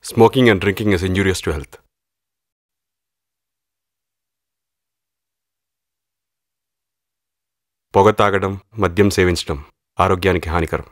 Smoking and drinking is injurious to health. పొగ తాగడం మద్యం సేవించడం ఆరోగ్యానికి హానికరం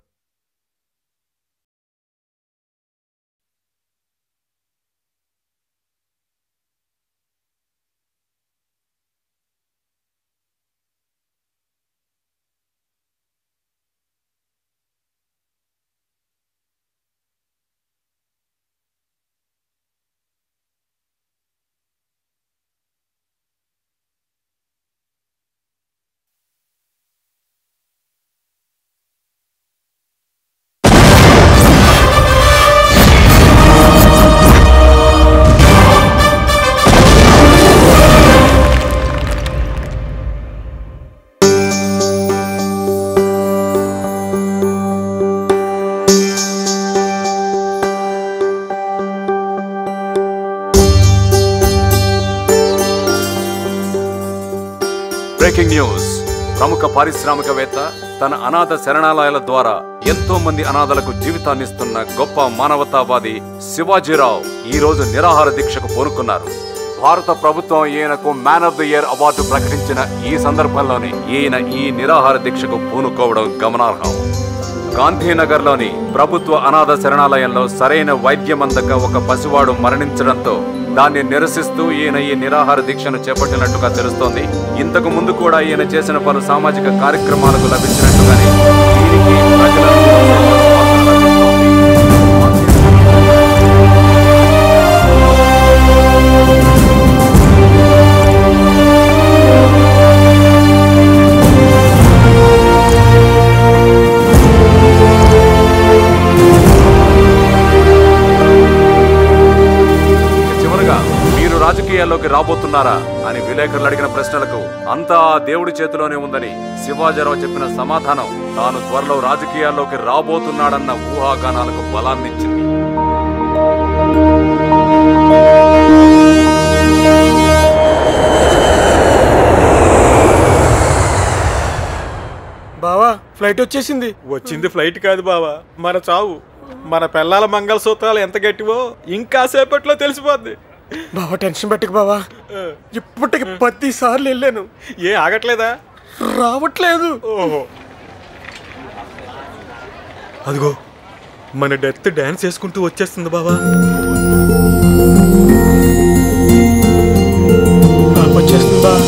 బ్రేకింగ్ న్యూస్ ప్రముఖ పారిశ్రామికవేత్త తన అనాథ శరణాలయాల ద్వారా ఎంతో మంది అనాథలకు జీవితాన్నిస్తున్న గొప్ప మానవతావాది శివాజీరావు ఈ రోజు నిరాహార దీక్షకు పూనుకున్నారు భారత ప్రభుత్వం ఈయనకు man of the year award ప్రకటించిన ఈ సందర్భంలోనే ఈయన ఈ నిరాహార దీక్షకు పూనుకోవడం గమనార్హం గాంధీనగర్లోని ప్రభుత్వ అనాథ శరణాలయంలో సరైన వైద్యం అందక ఒక పసివాడు మరణించడంతో దాన్ని నిరసిస్తూ ఈయన ఈ నిరాహార దీక్షను చేపట్టినట్టుగా తెలుస్తోంది ఇంతకు ముందు కూడా ఈయన చేసిన పలు సామాజిక కార్యక్రమాలకు లభించినట్టుగానే దీనికి ప్రజల ఇక చివరగా మీరు రాజకీయాల్లోకి రాబోతున్నారా అని విలేకరులు అడిగిన ప్రశ్నలకు అంతా ఆ దేవుడి చేతిలోనే ఉందని శివాజీరావు చెప్పిన సమాధానం తాను త్వరలో రాజకీయాల్లోకి రాబోతున్నాడన్న ఊహాగానాలకు బలాన్నిచ్చింది బావా ఫ్లైట్ వచ్చేసింది వచ్చింది ఫ్లైట్ కాదు బావా మన చావు మన పిల్లల మంగళసూత్రాలు ఎంత గట్టివో ఇంకా సేపట్లో తెలిసిపోద్ది బావా టెన్షన్ పెట్టకు బావా ఇప్పటికి పది సార్లు వెళ్ళాను ఏ ఆగట్లేదా రావట్లేదు ఓహో అదిగో మన డెత్ డాన్స్ చేసుకుంటూ వచ్చేస్తుంది బావా బాగా వచ్చేస్తుంది బా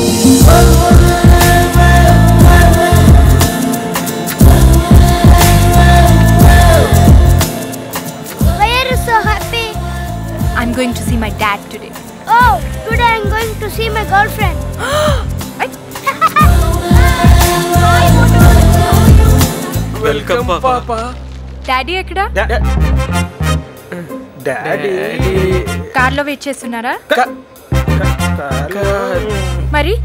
Why are you so happy? I'm going to see my dad today. Oh, today I'm going to see my girlfriend. Welcome పాపా డాడీ ఎక్కడ డాడీ కార్లో వెయిట్ చేస్తున్నారా మరి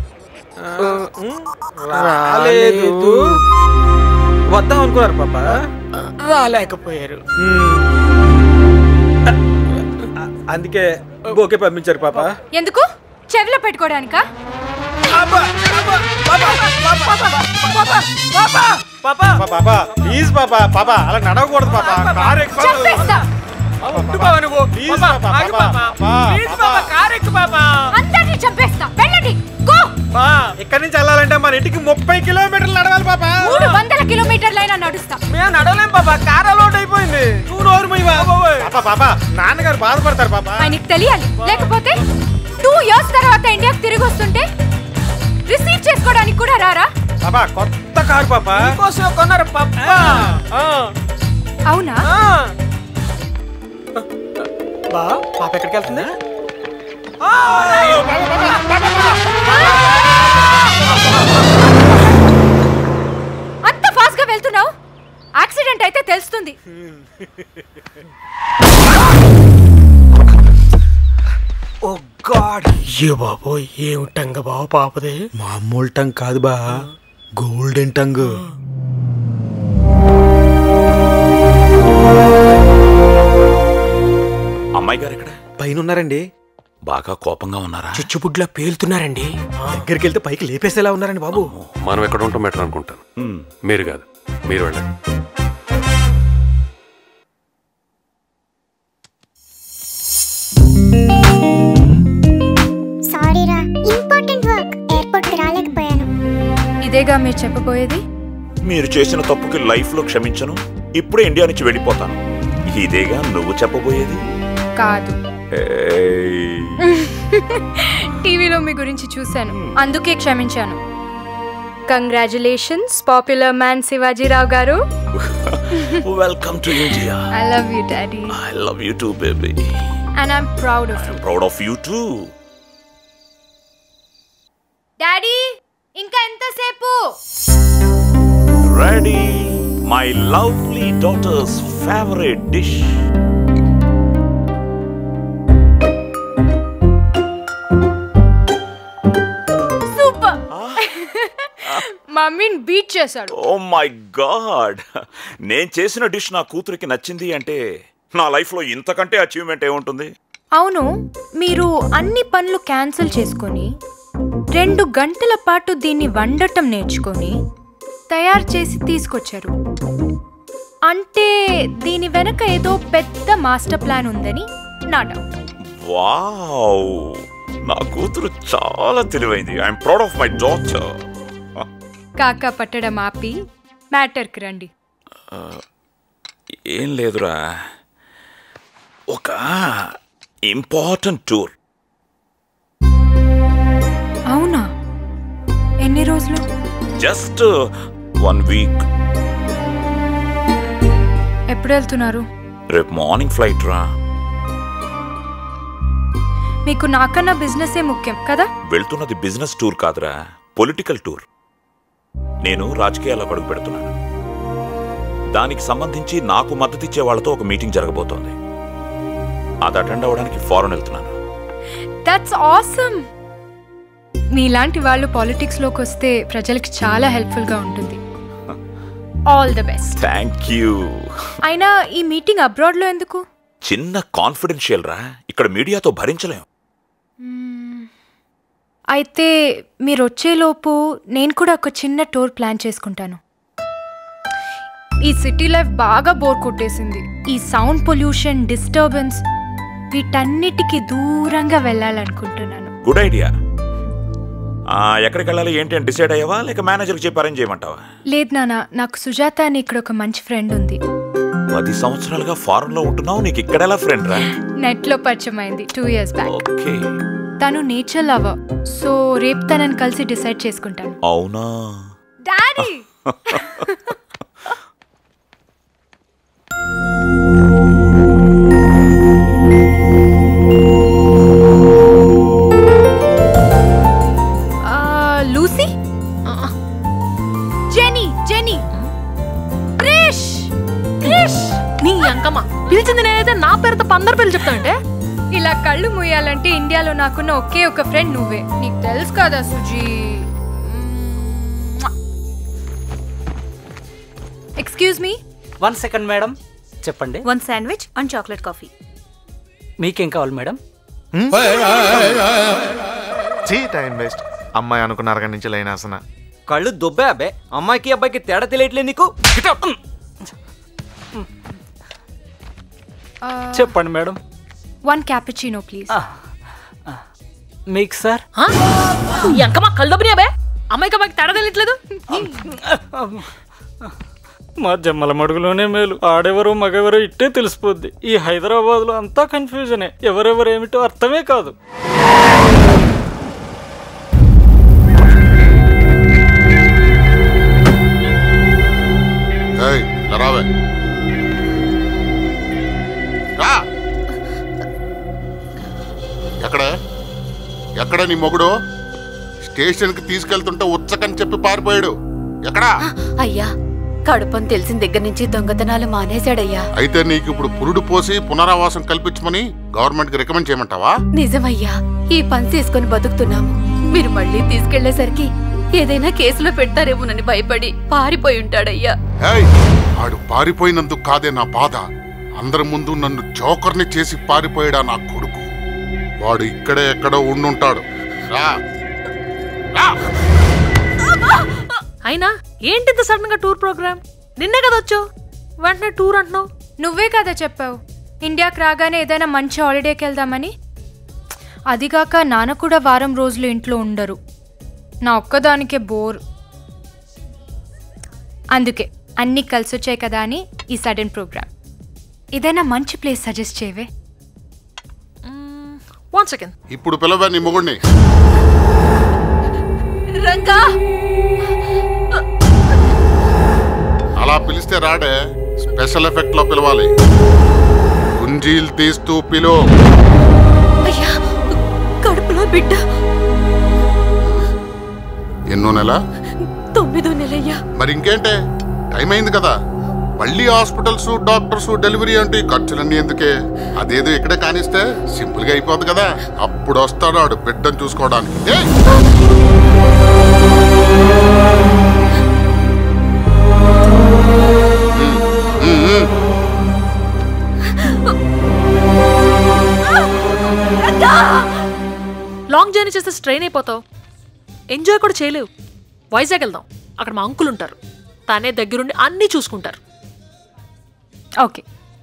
రాలేదు వద్దాం అనుకున్నారు పాప రాలేకపోయారు అందుకే బోకే పంపించారు పాప ఎందుకు చెవిలో పెట్టుకోవడానికా పాపా ప్లీజ్ పాపా పాపా అలా నడవకూడదు పాపా కార్ ఎక్కువ చంపేస్తా ప్లీజ్ పాపా అందరినీ చంపేస్తా వెళ్ళండి గో ఇక్కడి నుంచి వెళ్ళాలంటే మన ఇంటికి ముప్పై కిలోమీటర్లు నడవాలి పాపా మూడు వందల కిలోమీటర్లైనా నడుస్తా మేము నడవలేం పాపా కార్ అలౌట్ అయిపోయింది నువ్వు నోరు మూయవా? పాపా పాపా నాన్నగారు బాధపడతారు పాపా ఆయనకి తెలియాలి లేకపోతే టూ ఇయర్స్ తర్వాత ఇండియాకి తిరిగి వస్తుంటే రిసీవ్ చేసుకోవడానికి కూడా రారా పాపా కొత్త కారు పాపా కోసం కొన్నారు పాపా అవునా బా పాప ఎక్కడికి వెళ్తుంది అంత ఫాస్ట్ గా వెళ్తున్నావు యాక్సిడెంట్ అయితే తెలుస్తుంది ఓ గాడ్ ఏ బాబోయ్ ఏమిటంగ బావ పాపది మామూలు టంగ్ కాదు బా గోల్డెన్ టంగ్ అమ్మాయి గారు ఇక్కడ పైన ఉన్నారండి బాగా కోపంగా ఉన్నారా చుచ్చుబుడ్లా పేలుతున్నారండి దగ్గరికి వెళ్తే పైకి లేపేసేలా ఉన్నారండి బాబు మనం ఎక్కడ ఉంటాం బెటర్ అనుకుంటాను మీరు కాదు మీరు వెళ్ళండి ఇదేగా మీరు చెప్పబోయేది మీరు చేసిన తప్పుకి లైఫ్లో క్షమించను ఇప్పుడే ఇండియా నుంచి వెళ్ళిపోతాను ఇదేగా నువ్వు చెప్పబోయేది కాదు ఏయ్. టీవీలో మీ గురించి చూశాను అందుకే క్షమించాను కంగ్రాచులేషన్స్ పాపులర్ మ్యాన్ శివాజీరావు గారు welcome to India I love you daddy I love you too baby and I'm proud of you proud of you too daddy ఇంకా ఎంతసేపు ready my lovely daughters favourite dish super మమ్మీని beat చేశాడు oh my God నేను చేసిన dish నా కూతురికి నచ్చింది అంటే నా లైఫ్లో ఇంతకంటే అచీవ్మెంట్ ఏముంటుంది అవును మీరు అన్ని పనులు క్యాన్సిల్ చేసుకొని రెండు గంటల పాటు దీన్ని వండటం నేర్చుకొని తయారు చేసి తీసుకొచ్చారు అంటే దీని వెనక ఏదో పెద్ద మాస్టర్ ప్లాన్ ఉందని నా డౌట్ వావ్ నా కూతురు చాలా తెలివైంది I'm proud of my daughter కాకా పట్టడం ఆపి మ్యాటర్కి రండి ఏం లేదురా ఒక ఇంపార్టెంట్ టూర్ అవునా ఎన్ని రోజులు జస్ట్ వన్ వీక్ ఎప్పుడు వెళ్తున్నారు రేపు మార్నింగ్ ఫ్లైట్ రా మీకు నాకన్నా బిజినెసే ముఖ్యం కదా వెళ్తున్నది బిజినెస్ టూర్ కాదురా పొలిటికల్ టూర్ నేను రాజకీయాల్లో అడుగు పెడుతున్నాను దానికి సంబంధించి నాకు మద్దతిచ్చే వాళ్ళతో ఒక మీటింగ్ జరగబోతోంది అది అటెండ్ అవ్వడానికి ఫారెన్ వెళ్తున్నాను దట్స్ ఆసమ్ మీలాంటి వాళ్ళు పాలిటిక్స్లోకి వస్తే ప్రజలకి చాలా హెల్ప్ఫుల్గా ఉంటుంది all the best thank you అయినా ఈ మీటింగ్ అబ్రాడ్లో ఎందుకు చిన్న కాన్ఫిడెన్షియల్ రా ఇక్కడ మీడియాతో భరించలేం అయితే మీరు వచ్చేలోపు నేను కూడా ఒక చిన్న టూర్ ప్లాన్ చేసుకుంటాను ఈ సిటీ లైఫ్ బాగా బోర్ కొట్టేసింది ఈ సౌండ్ పొల్యూషన్ డిస్టర్బెన్స్ వీటన్నిటికీ దూరంగా వెళ్ళాలనుకుంటున్నాను గుడ్ ఐడియా ఎక్కడికి వెళ్ళాలి ఏంటి అని డిసైడ్ అయ్యావా లేక మేనేజర్కి చెప్పి అరేంజ్ చేయమంటావా లేదు నాన్న నాకు సుజాత అని ఇక్కడ ఒక మంచి ఫ్రెండ్ ఉంది పది సంవత్సరాలుగా ఫారెన్ లో ఉంటున్నావు నీకు ఇక్కడెలా ఫ్రెండ్ రా నెట్లో పరిచయం అయింది టూ ఇయర్స్ బ్యాక్ ఓకే తను నేచర్ లవర్ సో రేపు తనని కలిసి డిసైడ్ చేసుకుంటాను అవునా daddy Lucy Jenny Jenny Krish Krish నీ అంకమ్మ పిలిచింది నేనైతే నా పేరుతో అందరు పేర్లు చెప్తానంటే ఇలా కళ్ళు మూయాలంటే ఇండియాలో నాకున్న ఒకే ఒక ఫ్రెండ్ నువ్వే నీకు తెలుసు కదా Suzy excuse me one second madam చెప్పండి one sandwich and chocolate coffee మీకేం కావాలి మేడం చీ టైం వేస్ట్ అమ్మాయి అనుకున్న అరగంట నుంచి లైన్ ఆసన కళ్ళు దుబ్బే అబ్బే అమ్మాయికి అబ్బాయికి తేడా తెలియట్లేదు నీకు చెప్పండి మేడం వన్ క్యాపుచినో ప్లీజ్ మీకు సార్ ఈ అంకమ్మ కళ్ళు దొబ్బినాయి అబే అమ్మాయికి అమ్మాయికి తేడా తెలియట్లేదు మా జమ్మల మడుగులోనే మేలు ఆడెవరో మగెవరో ఇట్టే తెలిసిపోద్ది ఈ హైదరాబాద్ లో అంతా కన్ఫ్యూజనే ఎవరెవరు ఏమిటో అర్థమే కాదు ఏయ్ ఇలా రావే రా ఎక్కడ ఎక్కడ నీ మొగుడు స్టేషన్కి తీసుకెళ్తుంటే ఉచ్చకని చెప్పి పారిపోయాడు ఎక్కడా అయ్యా కడుపని తెలిసిన దగ్గర నుంచి దొంగతనాలు మానేశాడయ్యా అయితే నీకు ఇప్పుడు పురుడు పోసి పునరావాసం కల్పించమని గవర్నమెంట్ కి రికమెండ్ చేయమంటావా నిజమయ్యా ఈ పని తీసుకొని బతుకుతున్నాము మీరు మళ్ళీ తీసుకెళ్లేసరికి ఏదైనా కేసులో పెడతారేమోనని భయపడి పారిపోయి ఉంటాడయ్యా ఏయ్ ఆడు పారిపోయినందుకు కాదే నా బాధ అందరి ముందు నన్ను జోకర్ని చేసి పారిపోయాడా నా కొడుకు వాడు ఇక్కడే ఎక్కడో ఉండుంటాడు రా రా అయినా ఏంటింత సడన్ గా టూర్ ప్రోగ్రామ్ నిన్నే కదా వచ్చావు వెంటనే టూర్ అంటున్నావు నువ్వే కదా చెప్పావు ఇండియాకి రాగానే ఏదైనా మంచి హాలిడేకి వెళ్దామని అదిగాక నాన్న కూడా వారం రోజులు ఇంట్లో ఉండరు నా ఒక్కదానికే బోర్ అందుకే అన్నీ కలిసి వచ్చాయి కదా అని ఈ సడన్ ప్రోగ్రామ్ ఏదైనా మంచి ప్లేస్ సజెస్ట్ చేయవే వన్ సెకండ్ ఇప్పుడు పిలవే నీ మొగుడిని రంగా అలా పిలిస్తే రాడే స్పెషల్ ఎఫెక్ట్ లో పిలవాలి గుంజీలు తీస్తూ పిలు అయ్యా కడుపులో బిడ్డ ఎన్నో నెల తొమ్మిదో నెలయ్యా మరి ఇంకేంటే టైం అయింది కదా మళ్ళీ హాస్పిటల్స్ డాక్టర్స్ డెలివరీ అంటే ఈ ఖర్చులన్నీ ఎందుకే అదేదో ఇక్కడే కానిస్తే సింపుల్ గా అయిపోద్ది కదా అప్పుడు వస్తాడు ఆడు బిడ్డను చూసుకోవడానికి ఏయ్! ఉమ్, ఉమ్. లాంగ్ జర్నీ చేస్తే స్ట్రెయిన్ అయిపోతావు ఎంజాయ్ కూడా చేయలేవు వైజాగ్ వెళ్దాం అక్కడ మా అంకుల్ ఉంటారు తానే దగ్గరుండి అన్నీ చూసుకుంటారు ఓకే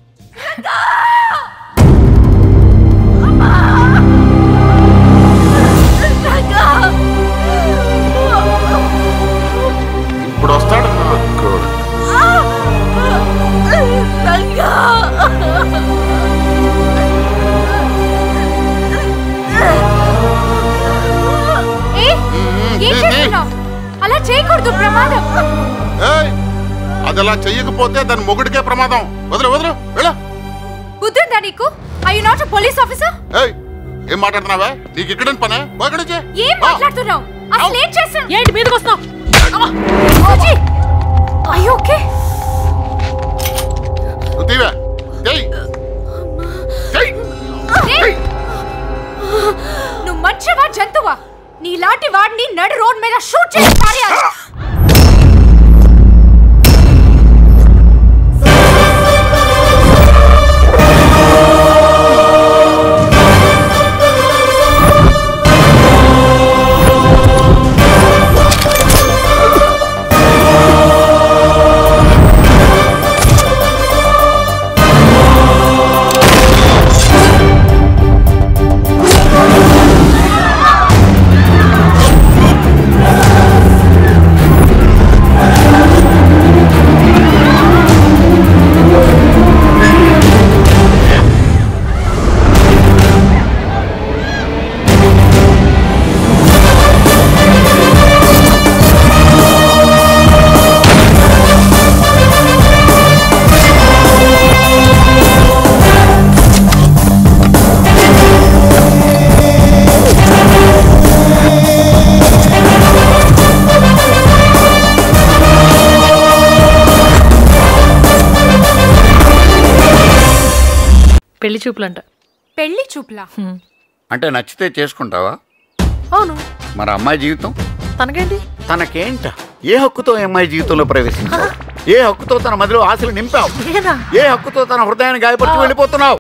ఇప్పుడు వస్తాడు నా కొడుకు. ఏ ఏం చేస్తున్నావు అలా చేయకూడదు ప్రమాదం ఏయ్! అది అలా చెయ్యకపోతే దాని మొగుడికే ప్రమాదం వదిలే వదిలే వెళ్ళ బుద్ధుందా నీకు I you not police officer ఏయ్ ఏం మాట్లాడుతున్నావే నీకు ఇక్కడ పనే పోయి నుంచి ఏం మాట్లాడుతున్నావు అసలు ఏం చేశాను ఏంటి మీదకి వస్తున్నావు అయ్యో ఓకే నువ్వు తీవే ఏయ్ ఏయ్! నువ్వు మంచివా జంతువా నీలాంటి వాడిని నడు రోడ్ మీద షూట్ చేసి పారేయాలి పెళ్లి చూపులంట పెళ్లి చూపులా అంటే నచ్చితే చేసుకుంటావా అవును మరి అమ్మాయి జీవితం తనకేంటి తనకేంట ఏ హక్కుతో ఈ అమ్మాయి జీవితంలో ప్రవేశించావు ఏ హక్కుతో తన మదిలో ఆశలు నింపావు నేనా ఏ హక్కుతో తన హృదయాన్ని గాయపరిచి వెళ్ళిపోతున్నావు